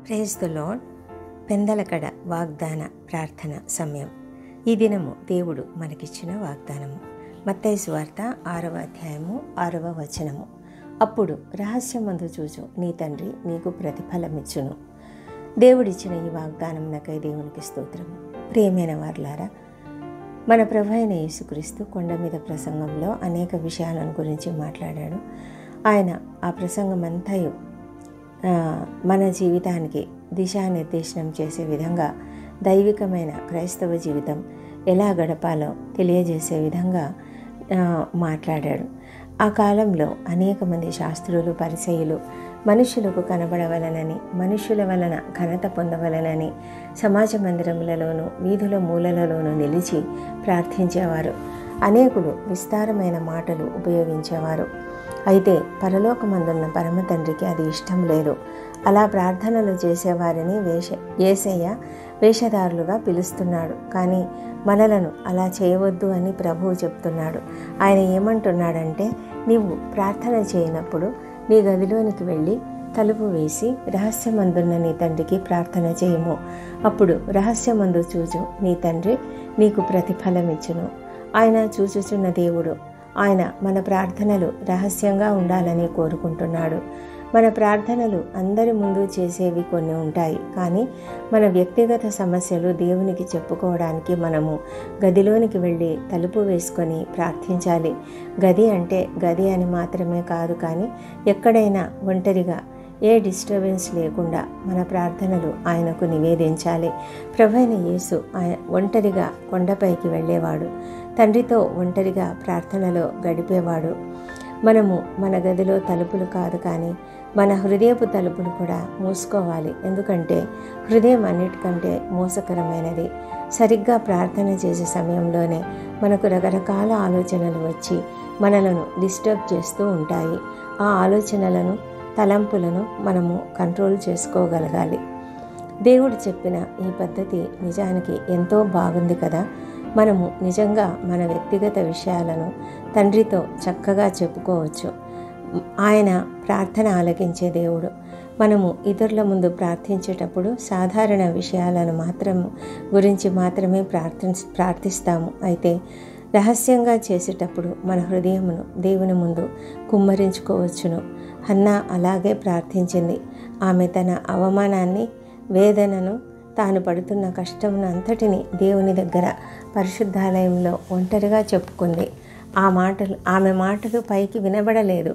praise the lord పెందలకడ వాగ్దాన ప్రార్థన సమయం ఈ దినము దేవుడు మనకిచ్చిన వాగ్దానము మత్తయి వార్త ఆరవ అధ్యాయము ఆరవ వచనము అప్పుడు రహస్యమందు చూచు నీ తండ్రి నీకు ప్రతిఫలమిచ్చును దేవుడిచ్చిన ఈ వాగ్దానం నాకై దేవునికి స్తోత్రము ప్రియమైన వార్లారా మన ప్రభు అయిన యేసుక్రీస్తు కొండ మీద ప్రసంగంలో అనేక విషయాలను గురించి మాట్లాడాడు ఆయన ఆ ప్రసంగం అంతయు ఆ, మన జీవితానికి దిశానిర్దేశనం చేసే విధంగా దైవికమైన క్రైస్తవ జీవితం ఎలా గడపాలో తెలియజేసే విధంగా ఆ, మాట్లాడాడు ఆ కాలంలో అనేక మంది శాస్త్రులు పరిచయులు మనుషులకు కనబడవలనని మనుషుల వలన ఘనత పొందవలనని సమాజ మందిరములలోనూ వీధుల మూలలలోనూ నిలిచి ప్రార్థించేవారు అనేకులు విస్తారమైన మాటలు ఉపయోగించేవారు అయితే పరలోకమందున్న పరమ తండ్రికి అది ఇష్టం లేదు అలా ప్రార్థనలు చేసేవారిని వేష ఏసయ్య వేషధారులుగా పిలుస్తున్నాడు కానీ మనలను అలా చేయవద్దు అని ప్రభువు చెప్తున్నాడు ఆయన ఏమంటున్నాడంటే నీవు ప్రార్థన చేయనప్పుడు నీ గదిలోనికి వెళ్ళి తలుపు వేసి రహస్యమందున్న నీ తండ్రికి ప్రార్థన చేయము అప్పుడు రహస్యమందు చూచు నీ తండ్రి నీకు ప్రతిఫలమిచ్చును ఆయన చూచుచున్న దేవుడు ఆయన మన ప్రార్థనలు రహస్యంగా ఉండాలని కోరుకుంటున్నాడు మన ప్రార్థనలు అందరి ముందు చేసేవి కొన్ని ఉంటాయి కానీ మన వ్యక్తిగత సమస్యలు దేవునికి చెప్పుకోవడానికి మనము గదిలోనికి వెళ్ళి తలుపు వేసుకొని ప్రార్థించాలి గది అంటే గది అని మాత్రమే కాదు కానీ ఎక్కడైనా ఒంటరిగా ఏ డిస్టర్బెన్స్ లేకుండా మన ప్రార్థనలు ఆయనకు నివేదించాలి ప్రభైన యేసు ఆయన ఒంటరిగా కొండపైకి వెళ్ళేవాడు తండ్రితో ఒంటరిగా ప్రార్థనలో గడిపేవాడు మనము మన గదిలో తలుపులు కాదు కానీ మన హృదయపు తలుపులు కూడా మూసుకోవాలి ఎందుకంటే హృదయం అన్నిటికంటే మోసకరమైనది సరిగ్గా ప్రార్థన చేసే సమయంలోనే మనకు రకరకాల ఆలోచనలు వచ్చి మనలను డిస్టర్బ్ చేస్తూ ఉంటాయి ఆ ఆలోచనలను తలంపులను మనము కంట్రోల్ చేసుకోగలగాలి దేవుడు చెప్పిన ఈ పద్ధతి నిజానికి ఎంతో బాగుంది కదా మనము నిజంగా మన వ్యక్తిగత విషయాలను తండ్రితో చక్కగా చెప్పుకోవచ్చు ఆయన ప్రార్థన ఆలకించే దేవుడు మనము ఇతరుల ముందు ప్రార్థించేటప్పుడు సాధారణ విషయాలను మాత్రం గురించి మాత్రమే ప్రార్థి ప్రార్థిస్తాము అయితే రహస్యంగా చేసేటప్పుడు మన హృదయమును దేవుని ముందు కుమ్మరించుకోవచ్చును హన్నా అలాగే ప్రార్థించింది ఆమె తన అవమానాన్ని వేదనను తాను పడుతున్న కష్టమును అంతటిని దేవుని దగ్గర పరిశుద్ధాలయంలో ఒంటరిగా చెప్పుకుంది ఆ మాటలు ఆమె మాటలు పైకి వినబడలేదు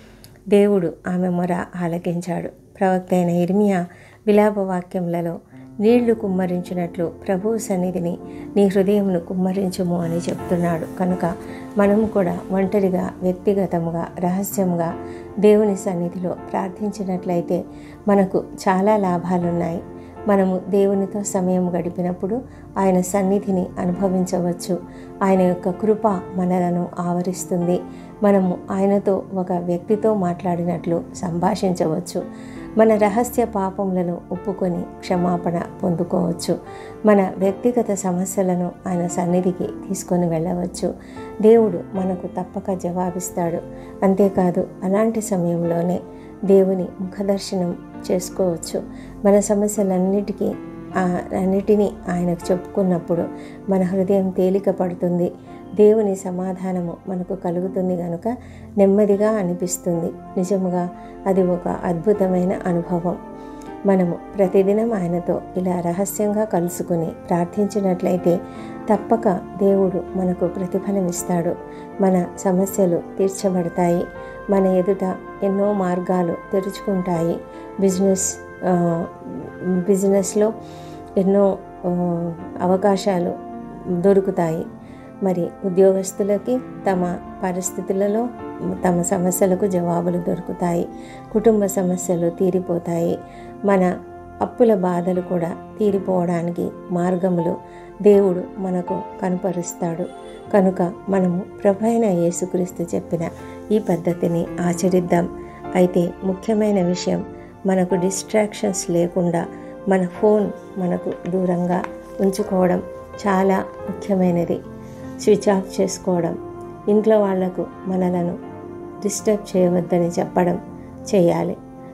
దేవుడు ఆమె మొర ఆలకించాడు ప్రవక్త అయిన ఇర్మియా విలాప వాక్యములలో నీళ్లు కుమ్మరించినట్లు ప్రభువు సన్నిధిని నీ హృదయమును కుమ్మరించుము అని చెప్తున్నాడు కనుక మనము కూడా ఒంటరిగా వ్యక్తిగతముగా రహస్యంగా దేవుని సన్నిధిలో ప్రార్థించినట్లయితే మనకు చాలా లాభాలున్నాయి మనము దేవునితో సమయం గడిపినప్పుడు ఆయన సన్నిధిని అనుభవించవచ్చు ఆయన యొక్క కృప మనలను ఆవరిస్తుంది మనము ఆయనతో ఒక వ్యక్తితో మాట్లాడినట్లు సంభాషించవచ్చు మన రహస్య పాపములను ఒప్పుకొని క్షమాపణ పొందుకోవచ్చు మన వ్యక్తిగత సమస్యలను ఆయన సన్నిధికి తీసుకొని వెళ్ళవచ్చు దేవుడు మనకు తప్పక జవాబిస్తాడు అంతేకాదు అలాంటి సమయంలోనే దేవుని ముఖదర్శనం చేసుకోవచ్చు మన సమస్యలన్నిటికీ అన్నిటినీ ఆయనకు చెప్పుకున్నప్పుడు మన హృదయం తేలిక పడుతుంది దేవుని సమాధానము మనకు కలుగుతుంది కనుక నెమ్మదిగా అనిపిస్తుంది నిజముగా అది ఒక అద్భుతమైన అనుభవం మనము ప్రతిదినం ఆయనతో ఇలా రహస్యంగా కలుసుకుని ప్రార్థించినట్లయితే తప్పక దేవుడు మనకు ప్రతిఫలం ఇస్తాడు మన సమస్యలు తీర్చబడతాయి మన ఎదుట ఎన్నో మార్గాలు తెరుచుకుంటాయి బిజినెస్ బిజినెస్లో ఎన్నో అవకాశాలు దొరుకుతాయి మరి ఉద్యోగస్తులకి తమ పరిస్థితులలో తమ సమస్యలకు జవాబులు దొరుకుతాయి కుటుంబ సమస్యలు తీరిపోతాయి మన అప్పుల బాధలు కూడా తీరిపోవడానికి మార్గములు దేవుడు మనకు కనుపరుస్తాడు కనుక మనము ప్రభైన యేసుక్రీస్తు చెప్పిన ఈ పద్ధతిని ఆచరిద్దాం అయితే ముఖ్యమైన విషయం మనకు డిస్ట్రాక్షన్స్ లేకుండా మన ఫోన్ మనకు దూరంగా ఉంచుకోవడం చాలా ముఖ్యమైనది స్విచ్ ఆఫ్ చేసుకోవడం ఇంట్లో వాళ్లకు మనలను డిస్టర్బ్ చేయవద్దని చెప్పడం చేయాలి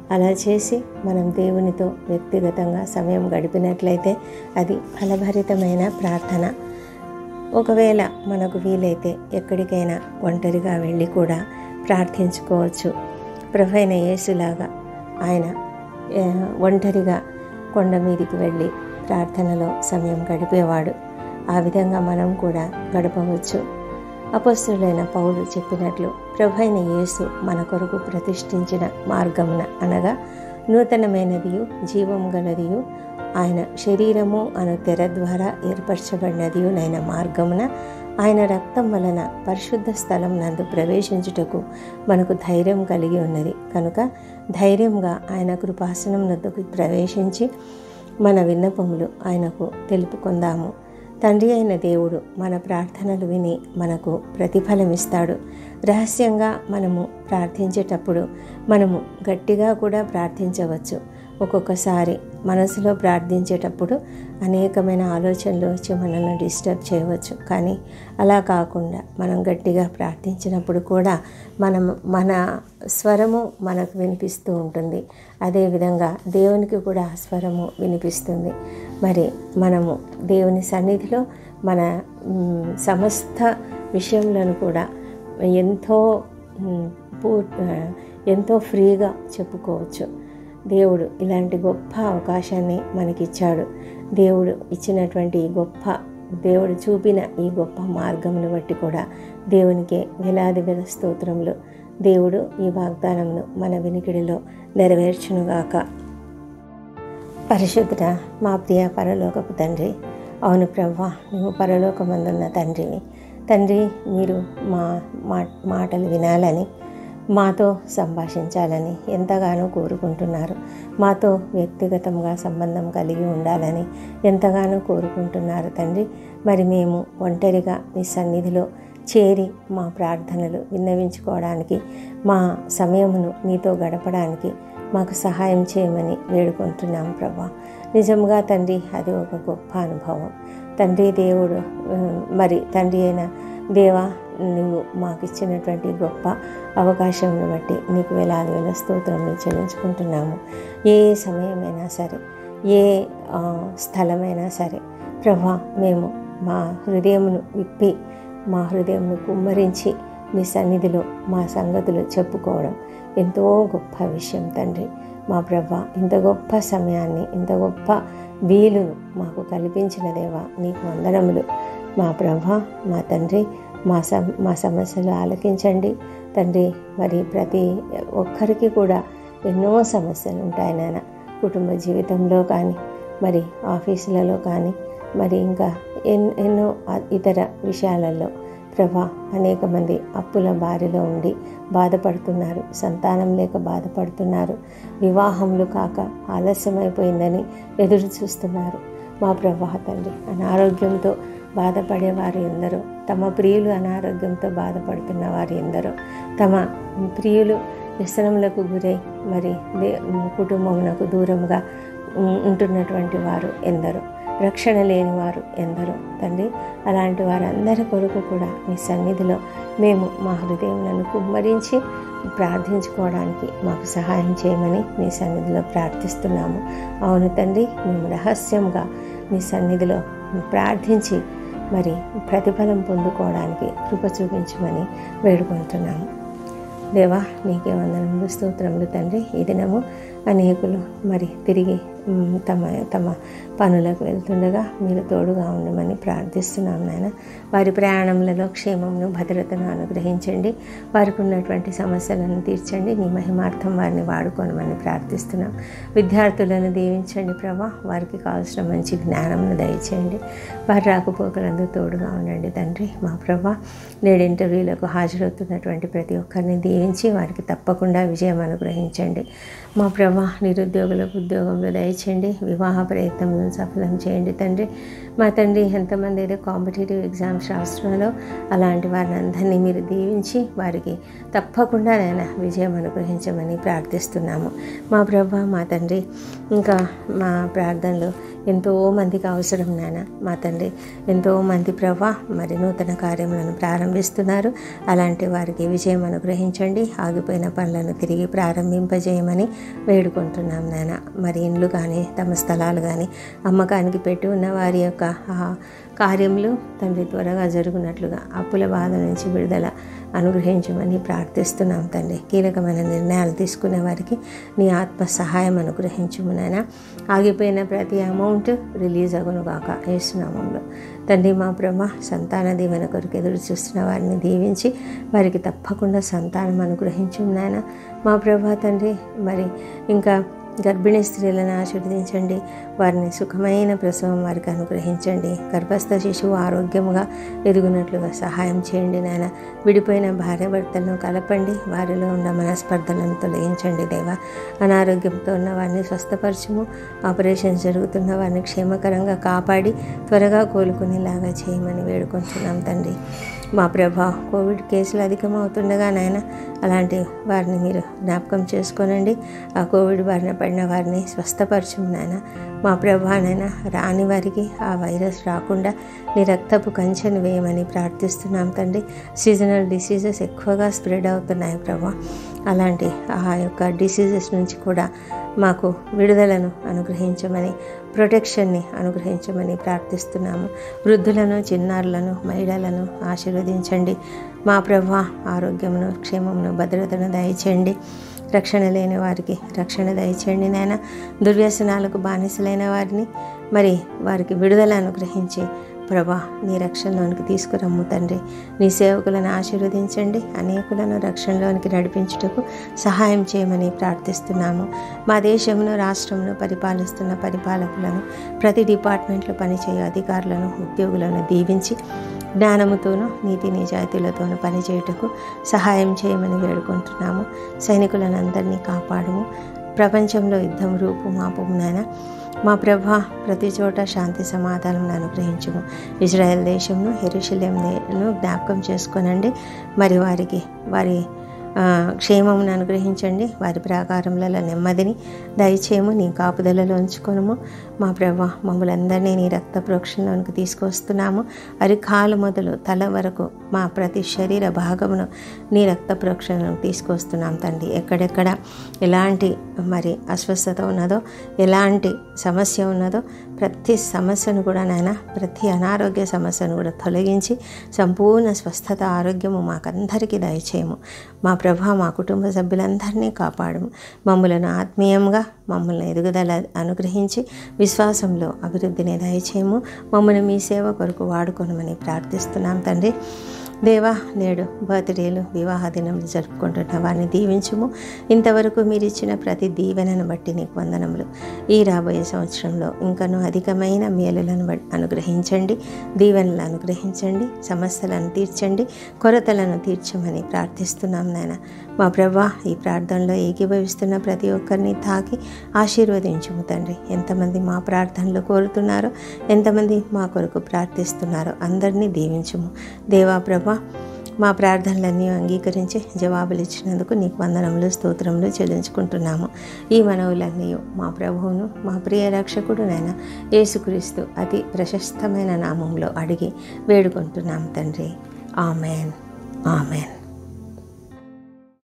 అలా చేసి మనం దేవునితో వ్యక్తిగతంగా సమయం గడిపినట్లయితే అది ఫలభరితమైన ప్రార్థన ఒకవేళ మనకు వీలైతే ఎక్కడికైనా ఒంటరిగా వెళ్ళి కూడా ప్రార్థించుకోవచ్చు ప్రభైన యేసులాగా ఆయన ఆ, ఒంటరిగా కొండ మీదికి వెళ్ళి ప్రార్థనలో సమయం గడిపేవాడు ఆ విధంగా మనం కూడా గడపవచ్చు అపస్తులైన పౌలు చెప్పినట్లు ప్రభైన యేసు మన కొరకు ప్రతిష్ఠించిన మార్గమున అనగా నూతనమైనదియు జీవం గలదియు ఆయన శరీరము అను తెర ద్వారా ఏర్పరచబడినదియునైన మార్గమున ఆయన రక్తం వలన పరిశుద్ధ స్థలం నందు ప్రవేశించుటకు మనకు ధైర్యం కలిగి ఉన్నది కనుక ధైర్యంగా ఆయన కృపాసనం నందుకు ప్రవేశించి మన విన్నపములు ఆయనకు తెలుపుకుందాము తండ్రి అయిన దేవుడు మన ప్రార్థనలు విని మనకు ప్రతిఫలమిస్తాడు రహస్యంగా మనము ప్రార్థించేటప్పుడు మనము గట్టిగా కూడా ప్రార్థించవచ్చు ఒక్కొక్కసారి మనసులో ప్రార్థించేటప్పుడు అనేకమైన ఆలోచనలు వచ్చి మనల్ని డిస్టర్బ్ చేయవచ్చు కానీ అలా కాకుండా మనం గట్టిగా ప్రార్థించినప్పుడు కూడా మనం మన స్వరము మనకు వినిపిస్తూ ఉంటుంది అదేవిధంగా దేవునికి కూడా ఆ స్వరము వినిపిస్తుంది మరి మనము దేవుని సన్నిధిలో మన మ్, సమస్త విషయములను కూడా ఎంతో మ్, పూ ఆ, ఎంతో ఫ్రీగా చెప్పుకోవచ్చు దేవుడు ఇలాంటి గొప్ప అవకాశాన్ని మనకిచ్చాడు దేవుడు ఇచ్చినటువంటి ఈ గొప్ప దేవుడు చూపిన ఈ గొప్ప మార్గమును బట్టి కూడా దేవునికి వేలాది వేల స్తోత్రములు దేవుడు ఈ వాగ్దానమును మన వినికిడిలో నెరవేర్చునుగాక పరిశుద్ధ మా ప్రియ పరలోకపు తండ్రి అవును ప్రవ్వా నువ్వు పరలోకమందున్న తండ్రివి తండ్రి మీరు మా మా- మాటలు వినాలని మాతో సంభాషించాలని ఎంతగానో కోరుకుంటున్నారు మాతో వ్యక్తిగతంగా సంబంధం కలిగి ఉండాలని ఎంతగానో కోరుకుంటున్నారు తండ్రి మరి మేము ఒంటరిగా మీ సన్నిధిలో చేరి మా ప్రార్థనలు విన్నవించుకోవడానికి మా సమయమును నీతో గడపడానికి మాకు సహాయం చేయమని వేడుకుంటున్నాం ప్రభా నిజంగా తండ్రి అది ఒక గొప్ప అనుభవం తండ్రి దేవుడు ఆ, మరి తండ్రి అయిన దేవా నువ్వు మాకు ఇచ్చినటువంటి గొప్ప అవకాశంను బట్టి నీకు వేలాది వేల స్తోత్రములు చెల్లించుకుంటున్నాము ఏ సమయమైనా సరే ఏ ఆ, స్థలమైనా సరే ప్రభా మేము మా హృదయమును విప్పి మా హృదయంను కుమ్మరించి మీ సన్నిధిలో మా సంగతులు చెప్పుకోవడం ఎంతో గొప్ప విషయం తండ్రి మా ప్రభ ఇంత గొప్ప సమయాన్ని ఇంత గొప్ప వీలును మాకు కల్పించిన దేవా నీకు వందనములు మా ప్రభ మా తండ్రి మా సమ మా సమస్యలు ఆలకించండి తండ్రి మరి ప్రతి ఒక్కరికి కూడా ఎన్నో సమస్యలు ఉంటాయి నాయన కుటుంబ జీవితంలో కానీ మరి ఆఫీసులలో కానీ మరి ఇంకా ఎన్ ఎన్నో ఆ- ఇతర విషయాలలో ప్రభా అనేక మంది అప్పుల బారిలో ఉండి బాధపడుతున్నారు సంతానం లేక బాధపడుతున్నారు వివాహములు కాక ఆలస్యమైపోయిందని ఎదురు చూస్తున్నారు మా ప్రభా తండ్రి అనారోగ్యంతో బాధపడే వారు ఎందరో తమ ప్రియులు అనారోగ్యంతో బాధపడుతున్న వారు ఎందరో తమ ప్రియులు వ్యసనములకు గురై మరి దే కుటుంబమునకు దూరంగా ఉం- ఉంటున్నటువంటి వారు ఎందరో రక్షణ లేని వారు ఎందరో తండ్రి అలాంటి వారందరి కొరకు కూడా మీ సన్నిధిలో మేము మా హృదయములను కుమ్మరించి ప్రార్థించుకోవడానికి మాకు సహాయం చేయమని మీ సన్నిధిలో ప్రార్థిస్తున్నాము అవును తండ్రి మేము రహస్యంగా మీ సన్నిధిలో ప్రార్థించి మరి ప్రతిఫలం పొందుకోవడానికి కృప చూపించమని వేడుకుంటున్నాము దేవా నీకే వందనములు స్తోత్రములు తండ్రి ఈ దినము అనేకులు మరి తిరిగి మ్, తమ తమ పనులకు వెళ్తుండగా మీరు తోడుగా ఉండమని ప్రార్థిస్తున్నాం నాయన వారి ప్రయాణములలో క్షేమమును భద్రతను అనుగ్రహించండి వారికి ఉన్నటువంటి సమస్యలను తీర్చండి నీ మహిమార్థం వారిని వాడుకోనమని ప్రార్థిస్తున్నాం విద్యార్థులను దీవించండి ప్రభా వారికి కావాల్సిన మంచి జ్ఞానమును దయచేయండి వారి రాకపోకలందు తోడుగా ఉండండి తండ్రి మా ప్రభా నేడు ఇంటర్వ్యూలకు హాజరవుతున్నటువంటి ప్రతి ఒక్కరిని దీవించి వారికి తప్పకుండా విజయం అనుగ్రహించండి మా ప్రభా నిరుద్యోగులకు ఉద్యోగంలో దయచేయండి వివాహ ప్రయత్నములను సఫలం చేయండి తండ్రి మా తండ్రి ఎంతమంది అయితే కాంపిటేటివ్ ఎగ్జామ్స్ రాష్ట్రంలో అలాంటి వారిని అందరినీ మీరు దీవించి వారికి తప్పకుండా నేను విజయం అనుగ్రహించమని ప్రార్థిస్తున్నాము మా ప్రభా మా తండ్రి ఇంకా మా ప్రార్థనలు ఎంతో మందికి అవసరం నాయన మా తండ్రి ఎంతో మంది ప్రభా మరి నూతన కార్యములను ప్రారంభిస్తున్నారు అలాంటి వారికి విజయం అనుగ్రహించండి ఆగిపోయిన పనులను తిరిగి ప్రారంభింపజేయమని వేడుకుంటున్నాం నాయన మరి ఇండ్లు కానీ తమ స్థలాలు కానీ అమ్మకానికి పెట్టి ఉన్న వారి యొక్క ఆ కార్యములు తండ్రి త్వరగా జరుగునట్లుగా అప్పుల బాధ నుంచి విడుదల అనుగ్రహించమని ప్రార్థిస్తున్నాం తండ్రి కీలకమైన నిర్ణయాలు తీసుకునే వారికి నీ ఆత్మ సహాయం అనుగ్రహించుము నాయన ఆగిపోయిన ప్రతి అమౌంట్ రిలీజ్ అగును గాక ఏసునామంలో తండ్రి మా బ్రహ్మ సంతాన దీవెన కొరకు ఎదురు చూస్తున్న వారిని దీవించి వారికి తప్పకుండా సంతానం అనుగ్రహించు నాయన మా ప్రభా తండ్రి మరి ఇంకా గర్భిణీ స్త్రీలను ఆశీర్వదించండి వారిని సుఖమైన ప్రసవం వారికి అనుగ్రహించండి గర్భస్థ శిశువు ఆరోగ్యముగా ఎదుగునట్లుగా సహాయం చేయండి నాయన విడిపోయిన భార్యాభర్తలను కలపండి వారిలో ఉన్న మనస్పర్ధలను తొలగించండి దేవా అనారోగ్యంతో ఉన్న వారిని స్వస్థపరచుము ఆపరేషన్ జరుగుతున్న వారిని క్షేమకరంగా కాపాడి త్వరగా కోలుకునేలాగా చేయమని వేడుకుంటున్నాం తండ్రి మా ప్రభా కోవిడ్ కేసులు అధికమవుతుండగా నాయన అలాంటి వారిని మీరు జ్ఞాపకం చేసుకోనండి ఆ కోవిడ్ బారిన పడిన వారిని స్వస్థపరచు నాయన మా ప్రభానైనా రాని వారికి ఆ వైరస్ రాకుండా నీ రక్తపు కంచెను వేయమని ప్రార్థిస్తున్నాం తండ్రి సీజనల్ డిసీజెస్ ఎక్కువగా స్ప్రెడ్ అవుతున్నాయి ప్రభా అలాంటి ఆ యొక్క డిసీజెస్ నుంచి కూడా మాకు విడుదలను అనుగ్రహించమని ప్రొటెక్షన్ని అనుగ్రహించమని ప్రార్థిస్తున్నాము వృద్ధులను చిన్నారులను మహిళలను ఆశీర్వదించండి మా ప్రభా ఆరోగ్యమును క్షేమమును భద్రతను దయచేయండి రక్షణ లేని వారికి రక్షణ దయచేయండి నాయన దుర్వ్యసనాలకు బానిసలైన వారిని మరి వారికి విడుదల అనుగ్రహించి ప్రభా నీ రక్షణలోనికి తీసుకురమ్ము తండ్రి నీ సేవకులను ఆశీర్వదించండి అనేకులను రక్షణలోనికి నడిపించుటకు సహాయం చేయమని ప్రార్థిస్తున్నాము మా దేశమును రాష్ట్రమును పరిపాలిస్తున్న పరిపాలకులను ప్రతి డిపార్ట్మెంట్లో పనిచేయు అధికారులను ఉద్యోగులను దీవించి జ్ఞానముతోనూ నీతి నిజాయితీలతోనూ పనిచేయుటకు సహాయం చేయమని వేడుకుంటున్నాము సైనికులను అందరినీ కాపాడము ప్రపంచంలో యుద్ధం రూపు మాపు నాయన మా ప్రభ ప్రతి చోట శాంతి సమాధానం అనుగ్రహించము ఇజ్రాయెల్ దేశంను హెరుషలేంను జ్ఞాపకం చేసుకోనండి మరి వారికి వారి క్షేమమును అనుగ్రహించండి వారి ప్రాకారములలో నెమ్మదిని దయచేయము నీ కాపుదలలో ఉంచుకొనము మా ప్రభ మమ్మల్ని అందరినీ నీ రక్త ప్రోక్షణలోనికి తీసుకొస్తున్నాము అరికాలు మొదలు తల వరకు మా ప్రతి శరీర భాగమును నీ రక్త ప్రోక్షణలోకి తీసుకొస్తున్నాం తండ్రి ఎక్కడెక్కడ ఎలాంటి మరి అస్వస్థత ఉన్నదో ఎలాంటి సమస్య ఉన్నదో ప్రతి సమస్యను కూడా నాయన ప్రతి అనారోగ్య సమస్యను కూడా తొలగించి సంపూర్ణ స్వస్థత ఆరోగ్యము మాకందరికీ దయచేయము మా ప్రభా మా కుటుంబ సభ్యులందరినీ కాపాడము మమ్మలను ఆత్మీయంగా మమ్మల్ని ఎదుగుదల అనుగ్రహించి విశ్వాసంలో అభివృద్ధిని దయచేయము మమ్మల్ని మీ సేవ కొరకు వాడుకొనమని ప్రార్థిస్తున్నాం తండ్రి దేవా నేడు బర్త్డేలు వివాహ దినములు జరుపుకుంటున్న వారిని దీవించుము ఇంతవరకు మీరు ఇచ్చిన ప్రతి దీవెనను బట్టి నీకు వందనములు ఈ రాబోయే సంవత్సరంలో ఇంకనూ అధికమైన మేలులను అనుగ్రహించండి దీవెనలు అనుగ్రహించండి సమస్యలను తీర్చండి కొరతలను తీర్చమని ప్రార్థిస్తున్నాం నాయన మా ప్రభా ఈ ప్రార్థనలో ఏకీభవిస్తున్న ప్రతి ఒక్కరిని తాకి ఆశీర్వదించుము తండ్రి ఎంతమంది మా ప్రార్థనలు కోరుతున్నారో ఎంతమంది మా కొరకు ప్రార్థిస్తున్నారో అందరినీ దీవించుము దేవా ప్రభా మా ప్రార్థనలన్నీ అంగీకరించి జవాబులు ఇచ్చినందుకు నీకు వందనములు స్తోత్రములు చెల్లించుకుంటున్నాము ఈ మనవులన్నీ మా ప్రభువును మా ప్రియ రక్షకుడు నైనా యేసుక్రీస్తు అతి ప్రశస్తమైన నామంలో అడిగి వేడుకుంటున్నాం తండ్రి ఆమెన్ ఆమెన్